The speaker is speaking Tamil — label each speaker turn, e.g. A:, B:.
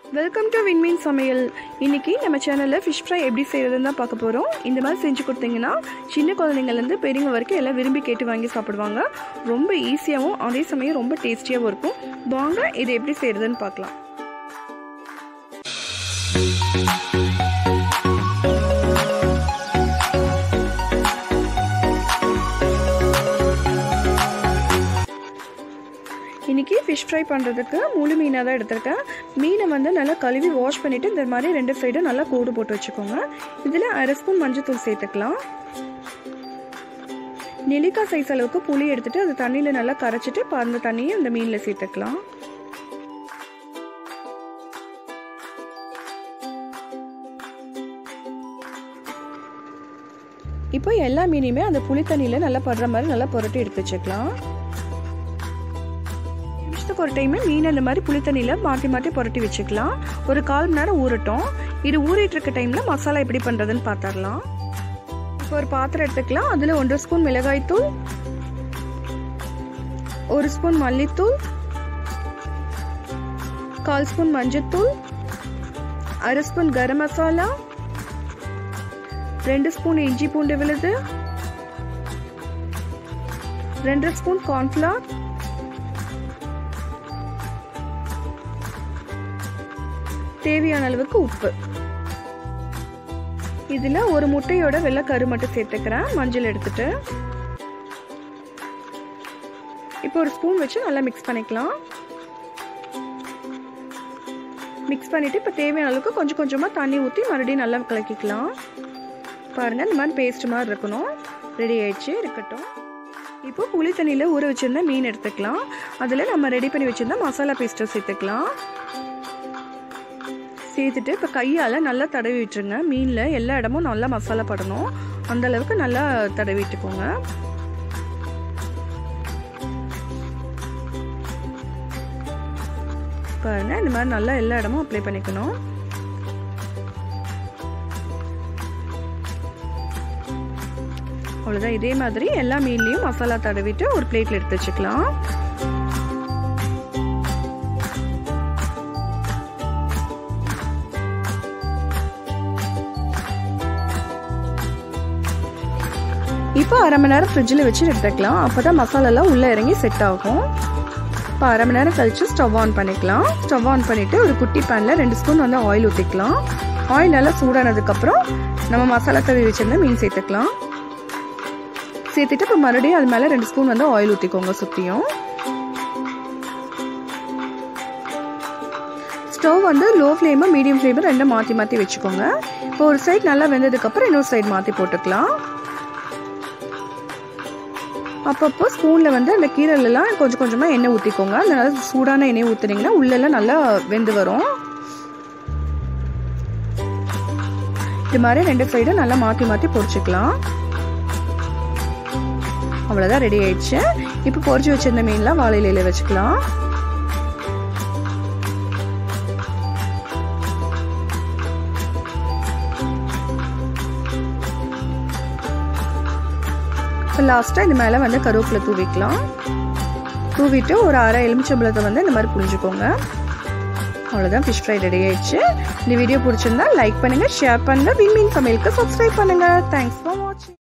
A: வெல்கம் டு விண்மீன் சமையல் இன்னைக்கு நம்ம சேனலில் ஃபிஷ் ஃப்ரை எப்படி செய்கிறதுன்னு தான் பார்க்க போகிறோம் இந்த மாதிரி செஞ்சு கொடுத்தீங்கன்னா சின்ன குழந்தைங்கள்லேருந்து பெரியவங்க வரைக்கும் எல்லாம் விரும்பி கேட்டு வாங்கி சாப்பிடுவாங்க ரொம்ப ஈஸியாகவும் அதே சமயம் ரொம்ப டேஸ்டியாகவும் இருக்கும் வாங்க இது எப்படி செய்கிறதுன்னு பார்க்கலாம் இன்றைக்கி ஃபிஷ் ஃப்ரை பண்ணுறதுக்கு முழு மீனாக தான் எடுத்திருக்கேன் மீனை வந்து நல்லா கழுவி வாஷ் பண்ணிவிட்டு இந்த மாதிரி ரெண்டு சைடும் நல்லா கோடு போட்டு வச்சுக்கோங்க இதில் அரை ஸ்பூன் மஞ்சத்தூள் சேர்த்துக்கலாம் நெல்லிக்காய் சைஸ் அளவுக்கு புளி எடுத்துகிட்டு அது தண்ணியில் நல்லா கரைச்சிட்டு அந்த தண்ணியை அந்த மீனில் சேர்த்துக்கலாம் இப்போ எல்லா மீனையுமே அந்த புளி தண்ணியில் நல்லா படுற மாதிரி நல்லா புரட்டி எடுத்து வச்சுக்கலாம் நிமிஷத்துக்கு ஒரு டைமு மீன் அந்த மாதிரி புளி தண்ணியில் மாற்றி மாற்றி புரட்டி வச்சுக்கலாம் ஒரு கால் மணி நேரம் ஊறட்டும் இது ஊறிட்டு இருக்க டைமில் மசாலா எப்படி பண்ணுறதுன்னு பார்த்துடலாம் இப்போ ஒரு பாத்திரம் எடுத்துக்கலாம் அதில் ஒன்றரை ஸ்பூன் மிளகாய்த்தூள் ஒரு ஸ்பூன் மல்லித்தூள் கால் ஸ்பூன் மஞ்சத்தூள் அரை ஸ்பூன் கரம் மசாலா ரெண்டு ஸ்பூன் இஞ்சி பூண்டு விழுது ரெண்டு ஸ்பூன் கார்ன்ஃப்ளவர் தேவையான அளவுக்கு உப்பு இதில் ஒரு முட்டையோட வெள்ளை கரு மட்டும் சேர்த்துக்கிறேன் மஞ்சள் எடுத்துட்டு இப்போ ஒரு ஸ்பூன் வச்சு நல்லா மிக்ஸ் பண்ணிக்கலாம் மிக்ஸ் பண்ணிவிட்டு இப்போ தேவையான அளவுக்கு கொஞ்சம் கொஞ்சமாக தண்ணி ஊற்றி மறுபடியும் நல்லா கலக்கிக்கலாம் பாருங்கள் இந்த மாதிரி பேஸ்ட் மாதிரி இருக்கணும் ரெடி ஆயிடுச்சு இருக்கட்டும் இப்போ புளி தண்ணியில் ஊற வச்சுருந்தா மீன் எடுத்துக்கலாம் அதில் நம்ம ரெடி பண்ணி வச்சுருந்தா மசாலா பேஸ்ட்டை சேர்த்துக்கலாம் சேர்த்துட்டு இப்போ கையால் நல்லா தடவி விட்டுருங்க மீனில் எல்லா இடமும் நல்லா மசாலா படணும் அந்த அளவுக்கு நல்லா தடவி விட்டுக்கோங்க பாருங்க இந்த மாதிரி நல்லா எல்லா இடமும் அப்ளை பண்ணிக்கணும் அவ்வளோதான் இதே மாதிரி எல்லா மீன்லேயும் மசாலா தடவிட்டு ஒரு பிளேட்டில் எடுத்து வச்சுக்கலாம் இப்போ அரை மணி நேரம் ஃப்ரிட்ஜில் வச்சு எடுத்துக்கலாம் அப்போ தான் மசாலாலாம் உள்ளே இறங்கி செட் ஆகும் இப்போ அரை மணி நேரம் கழித்து ஸ்டவ் ஆன் பண்ணிக்கலாம் ஸ்டவ் ஆன் பண்ணிவிட்டு ஒரு குட்டி பேனில் ரெண்டு ஸ்பூன் வந்து ஆயில் ஊற்றிக்கலாம் ஆயில் நல்லா சூடானதுக்கப்புறம் நம்ம மசாலா தவி வச்சுருந்த மீன் சேர்த்துக்கலாம் சேர்த்துட்டு இப்போ மறுபடியும் அது மேலே ரெண்டு ஸ்பூன் வந்து ஆயில் ஊற்றிக்கோங்க சுற்றியும் ஸ்டவ் வந்து லோ ஃப்ளேமு மீடியம் ஃப்ளேமு ரெண்டும் மாற்றி மாற்றி வச்சுக்கோங்க இப்போ ஒரு சைட் நல்லா வெந்ததுக்கப்புறம் இன்னொரு சைடு மாற்றி போட்டுக்கலாம் அப்பப்போ ஸ்பூனில் வந்து அந்த கீரைலலாம் கொஞ்சம் கொஞ்சமாக எண்ணெய் ஊற்றிக்கோங்க அதனால சூடான எண்ணெய் ஊற்றுனீங்கன்னா உள்ளெல்லாம் நல்லா வெந்து வரும் இது மாதிரி ரெண்டு சைடும் நல்லா மாற்றி மாற்றி பொரிச்சுக்கலாம் அவ்வளோதான் ரெடி ஆயிடுச்சு இப்போ பொரிச்சு வச்சிருந்த மீன்லாம் வாழை இலையில வச்சுக்கலாம் இப்போ லாஸ்ட்டாக இது மேலே வந்து கருவேப்பிலை தூவிக்கலாம் தூவிட்டு ஒரு அரை எலுமிச்சம்பழத்தை வந்து இந்த மாதிரி புரிஞ்சுக்கோங்க அவ்வளோதான் ஃபிஷ் ஃப்ரை ரெடி ஆயிடுச்சு இந்த வீடியோ பிடிச்சிருந்தா லைக் பண்ணுங்கள் ஷேர் பண்ணுங்கள் விண்மீன் சமையலுக்கு சப்ஸ்கிரைப் பண்ணுங்கள் தேங்க்ஸ் ஃபார் வாட்சிங்